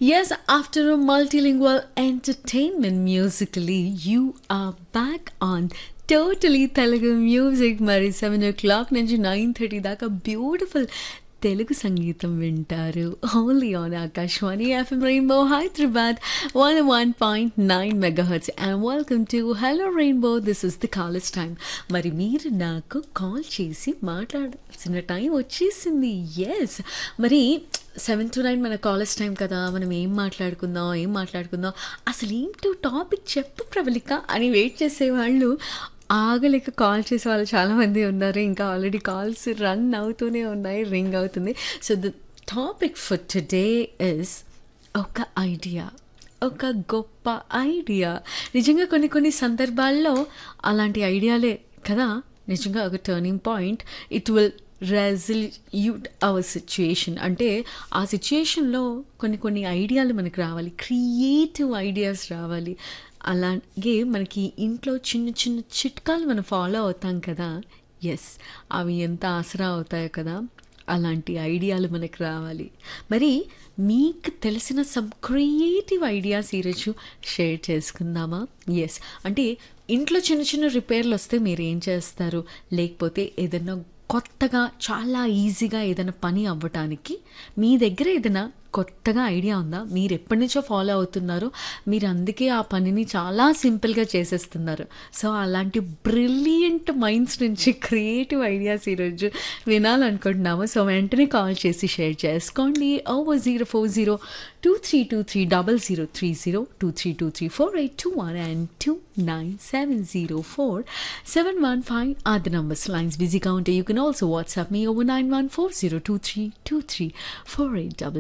Yes, after a multilingual entertainment musically, you are back on totally Telugu music మరి seven o'clock నుంచి nine thirty దాకా beautiful Telugu సంగీతం వింటారు only on Akashvani FM Rainbow Hyderabad one one point nine megahertz and welcome to hello Rainbow this is the college time మరి మీరు నాకు call చేసి మాట్లాడాల్సిన టైం వచ్చేసింది ఎస్ మరి సెవెన్ టు నైన్ మన కాలేజ్ టైం కదా మనం ఏం మాట్లాడుకుందాం ఏం మాట్లాడుకుందాం అసలు ఏంటో టాపిక్ చెప్పు ప్రబలిక అని వెయిట్ చేసేవాళ్ళు ఆగలేక కాల్ చేసే వాళ్ళు చాలామంది ఉన్నారు ఇంకా ఆల్రెడీ కాల్స్ రన్ అవుతూనే ఉన్నాయి రింగ్ అవుతుంది so the topic for today is ఒక ఐడియా ఒక గొప్ప ఐడియా నిజంగా కొన్ని కొన్ని సందర్భాల్లో అలాంటి ఐడియాలే కదా నిజంగా ఒక turning point it will resolute our situation అంటే ఆ సిచ్యుయేషన్లో కొన్ని కొన్ని ఐడియాలు మనకు రావాలి క్రియేటివ్ ఐడియాస్ రావాలి అలాగే మనకి ఇంట్లో చిన్న చిన్న చిట్కాలు మనం ఫాలో అవుతాం కదా ఎస్ అవి ఎంత ఆసరా అవుతాయో కదా అలాంటి ఐడియాలు మనకు రావాలి మరి మీకు తెలిసిన సమ్ క్రియేటివ్ ఐడియాస్ ఈరోజు షేర్ చేసుకుందామా ఎస్ అంటే ఇంట్లో చిన్న చిన్న రిపేర్లు వస్తే మీరు ఏం చేస్తారు లేకపోతే ఏదైనా కొత్తగా చాలా ఈజీగా ఏదైనా పని అవ్వటానికి మీ దగ్గర ఏదైనా కొత్తగా ఐడియా ఉందా మీరు ఎప్పటి నుంచో ఫాలో అవుతున్నారో మీరు అందుకే ఆ పనిని చాలా సింపుల్గా చేసేస్తున్నారు సో అలాంటి బ్రిలియంట్ మైండ్స్ నుంచి క్రియేటివ్ ఐడియాస్ ఈరోజు వినాలనుకుంటున్నాము సో వెంటనే కాల్ చేసి షేర్ చేసుకోండి over zero four zero two three two three double zero three zero two three two three four eight two one and two nine seven zero four seven one five or the numbers lines బిజీగా ఉంటే you can also WhatsApp me over nine one four zero two three two three four eight double